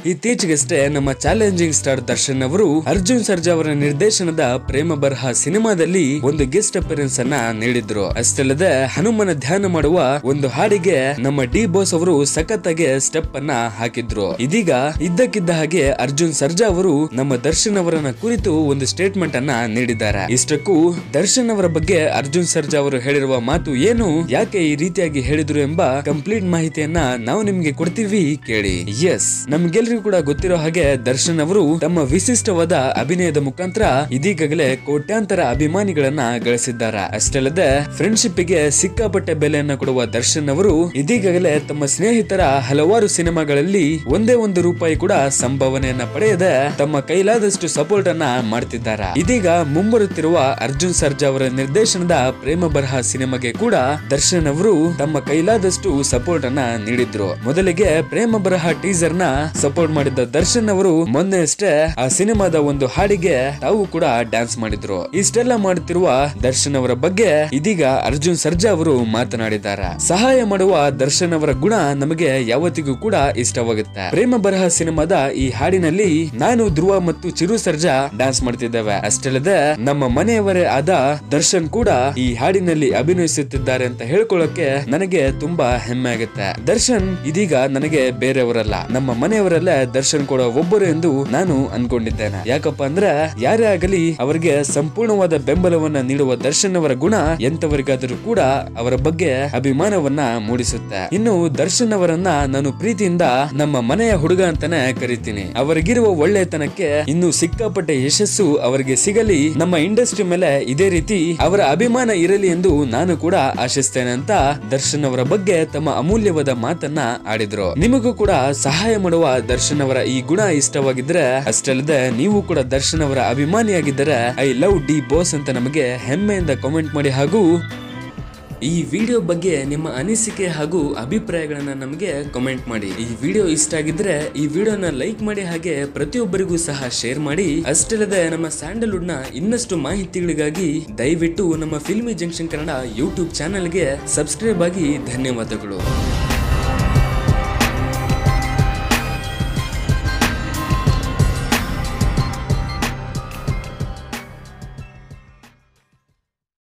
ಇತ್ತೀಚೆಗಷ್ಟೇ ನಮ್ಮ challenging star Darshan ಅವರು ಅರ್ಜುನ್ ಸರ್ಜಾ ಅವರ ನಿರ್ದೇಶನದ ಪ್ರೇಮ ಬರಹ ಸಿನಿಮಾದಲ್ಲಿ ಒಂದು ಗೆಸ್ಟ್ ಅಪಿಯರೆನ್ಸ್ ಅನ್ನ ನೀಡಿದ್ರು ಅಷ್ಟಲ್ಲದೆ ಹನುಮನ ಧ್ಯಾನ ಮಾಡುವ ಒಂದು ಹಾಡಿಗೆ ನಮ್ಮ ಡಿ ಬೋಸ್ ಅವರು ಸಖತ್ತಾಗಿ ಸ್ಟೆಪ್ ಅನ್ನ ಹಾಕಿದ್ರು ಇದೀಗ ಇದ್ದಕ್ಕಿದ್ದ ಹಾಗೆ ಅರ್ಜುನ್ ಸರ್ಜಾ ಅವರು ನಮ್ಮ ದರ್ಶನ್ ಅವರನ್ನ ಕುರಿತು ಒಂದು ಸ್ಟೇಟ್ಮೆಂಟ್ ಅನ್ನ ನೀಡಿದ್ದಾರೆ ಇಷ್ಟಕ್ಕೂ ದರ್ಶನ್ ಅವರ ಬಗ್ಗೆ ಅರ್ಜುನ್ ಸರ್ಜಾ ಅವರು ಹೇಳಿರುವ ಮಾತು ಏನು ಯಾಕೆ ಈ ರೀತಿಯಾಗಿ ಹೇಳಿದ್ರು ಎಂಬ ಕಂಪ್ಲೀಟ್ ಮಾಹಿತಿಯನ್ನ ನಾವು ನಿಮ್ಗೆ ಕೊಡ್ತೀವಿ ಕೇಳಿ ಎಸ್ ನಮ್ಗೆಲ್ರಿಗೂ ಕೂಡ ಗೊತ್ತಿರೋ ಹಾಗೆ ದರ್ಶನ್ ಅವರು ತಮ್ಮ ವಿಶಿಷ್ಟವಾದ ಅಭಿನಯದ ಮುಖಾಂತರ ಇದೀಗಾಗಲೇ ಕೋಟ್ಯಾಂತರ ಅಭಿಮಾನಿಗಳನ್ನ ಗಳಿಸಿದ್ದಾರೆ ಅಷ್ಟಲ್ಲದೆ ಫ್ರೆಂಡ್ಶಿಪ್ ಗೆ ಸಿಕ್ಕಾಪಟ್ಟೆ ಬೆಲೆಯನ್ನ ಕೊಡುವ ದರ್ಶನ್ ಅವರು ಇದೀಗಾಗಲೇ ತಮ್ಮ ಸ್ನೇಹಿತರ ಹಲವಾರು ಸಿನಿಮಾಗಳಲ್ಲಿ ಒಂದೇ ಒಂದು ರೂಪಾಯಿ ಕೂಡ ಸಂಭಾವನೆಯನ್ನ ಪಡೆಯದೆ ತಮ್ಮ ಕೈಲಾದಷ್ಟು ಸಪೋರ್ಟ್ ಅನ್ನ ಮಾಡ್ತಿದ್ದಾರೆ ಇದೀಗ ಮುಂಬರುತ್ತಿರುವ ಅರ್ಜುನ್ ಸರ್ಜಾ ಅವರ ನಿರ್ದೇಶನದ ಪ್ರೇಮ ಬರಹ ಸಿನಿಮಾಗೆ ಕೂಡ ದರ್ಶನ್ ಅವರು ತಮ್ಮ ಕೈಲಾದಷ್ಟು ಸಪೋರ್ಟ್ ಅನ್ನ ನೀಡಿದ್ರು ಮೊದಲಿಗೆ ಪ್ರೇಮ ಬರಹ ಟೀಸರ್ ನ ಸಪೋರ್ಟ್ ಮಾಡಿದ್ದ ದರ್ಶನ್ ಅವರು ಮೊನ್ನೆ ಅಷ್ಟೇ ಆ ಸಿನಿಮಾದ ಒಂದು ಹಾಡಿಗೆ ತಾವು ಕೂಡ ಡ್ಯಾನ್ಸ್ ಮಾಡಿದ್ರು ಇಷ್ಟೆಲ್ಲ ಮಾಡುತ್ತಿರುವ ದರ್ಶನ್ ಅವರ ಬಗ್ಗೆ ಇದೀಗ ಅರ್ಜುನ್ ಸರ್ಜಾ ಅವರು ಮಾತನಾಡಿದ್ದಾರೆ ಸಹಾಯ ಮಾಡುವ ದರ್ಶನ್ ಅವರ ಗುಣ ನಮಗೆ ಯಾವತ್ತಿಗೂ ಕೂಡ ಇಷ್ಟವಾಗುತ್ತೆ ಪ್ರೇಮ ಬರಹ ಸಿನಿಮಾದ ಈ ಹಾಡಿನಲ್ಲಿ ನಾನು ಧ್ರುವ ಮತ್ತು ಚಿರು ಸರ್ಜಾ ಡ್ಯಾನ್ಸ್ ಮಾಡ್ತಿದ್ದೇವೆ ಅಷ್ಟಲ್ಲದೆ ನಮ್ಮ ಮನೆಯವರೇ ಆದ ದರ್ಶನ್ ಕೂಡ ಈ ಹಾಡಿನಲ್ಲಿ ಅಭಿನಯಿಸುತ್ತಿದ್ದಾರೆ ಅಂತ ಹೇಳ್ಕೊಳ್ಳೋಕೆ ನನಗೆ ತುಂಬಾ ಹೆಮ್ಮೆ ಆಗುತ್ತೆ ದರ್ಶನ್ ಇದೀಗ ನನಗೆ ಬೇರೆಯವರಲ್ಲ ನಮ್ಮ ಮನೆಯವರಲ್ಲೇ ದರ್ಶನ್ ಕೂಡ ಒಬ್ಬರು ಎಂದು ನಾನು ಅನ್ಕೊಂಡಿದ್ದೇನೆ ಯಾಕಪ್ಪ ಅಂದ್ರೆ ಯಾರೇ ಆಗಲಿ ಅವರಿಗೆ ಸಂಪೂರ್ಣವಾದ ಬೆಂಬಲವನ್ನ ನೀಡುವ ದರ್ಶನ್ ಅವರ ಗುಣ ಎಂತವರಿಗಾದರೂ ಕೂಡ ಅವರ ಬಗ್ಗೆ ಅಭಿಮಾನವನ್ನ ಮೂಡಿಸುತ್ತೆ ಇನ್ನು ದರ್ಶನ್ ಅವರನ್ನ ನಾನು ಪ್ರೀತಿಯಿಂದ ನಮ್ಮ ಮನೆಯ ಹುಡುಗ ಅಂತಾನೆ ಕರಿತೀನಿ ಅವರಿಗಿರುವ ಒಳ್ಳೆತನಕ್ಕೆ ಇನ್ನು ಸಿಕ್ಕಾಪಟ್ಟೆ ಯಶಸ್ಸು ಅವರಿಗೆ ಸಿಗಲಿ ನಮ್ಮ ಇಂಡಸ್ಟ್ರಿ ಮೇಲೆ ಇದೇ ರೀತಿ ಅವರ ಅಭಿಮಾನ ಇರಲಿ ಎಂದು ನಾನು ಕೂಡ ಆಶಿಸ್ತೇನೆ ಅಂತ ದರ್ಶನ್ ಅವರ ಬಗ್ಗೆ ತಮ್ಮ ಅಮೂಲ್ಯವಾದ ಮಾತನ್ನ ಆಡಿದ್ರು ನಿಮಗೂ ಕೂಡ ಸಹಾಯ ಮಾಡುವ ದರ್ಶನ್ ಅವರ ಈ ಗುಣ ಇಷ್ಟವಾಗಿದ್ರೆ ಅಷ್ಟಲ್ಲದೆ ನೀವು ಕೂಡ ದರ್ಶನ್ ಅವರ ಅಭಿಮಾನಿಯಾಗಿದ್ದರೆ ಐ ಲವ್ ಡಿ ಬಾಸ್ ಅಂತ ನಮಗೆ ಹೆಮ್ಮೆಯಿಂದ ಕಾಮೆಂಟ್ ಮಾಡಿ ಹಾಗೂ ಈ ವಿಡಿಯೋ ಬಗ್ಗೆ ನಿಮ್ಮ ಅನಿಸಿಕೆ ಹಾಗೂ ಅಭಿಪ್ರಾಯಗಳನ್ನ ನಮಗೆ ಕಮೆಂಟ್ ಮಾಡಿ ಈ ವಿಡಿಯೋ ಇಷ್ಟ ಆಗಿದ್ರೆ ಈ ವಿಡಿಯೋನ ಲೈಕ್ ಮಾಡಿ ಹಾಗೆ ಪ್ರತಿಯೊಬ್ಬರಿಗೂ ಸಹ ಶೇರ್ ಮಾಡಿ ಅಷ್ಟಲ್ಲದೆ ನಮ್ಮ ಸ್ಯಾಂಡಲ್ವುಡ್ ನ ಇನ್ನಷ್ಟು ಮಾಹಿತಿಗಳಿಗಾಗಿ ದಯವಿಟ್ಟು ನಮ್ಮ ಫಿಲ್ಮಿ ಜಂಕ್ಷನ್ ಕನ್ನಡ ಯೂಟ್ಯೂಬ್ ಚಾನೆಲ್ಗೆ ಸಬ್ಸ್ಕ್ರೈಬ್ ಆಗಿ ಧನ್ಯವಾದಗಳು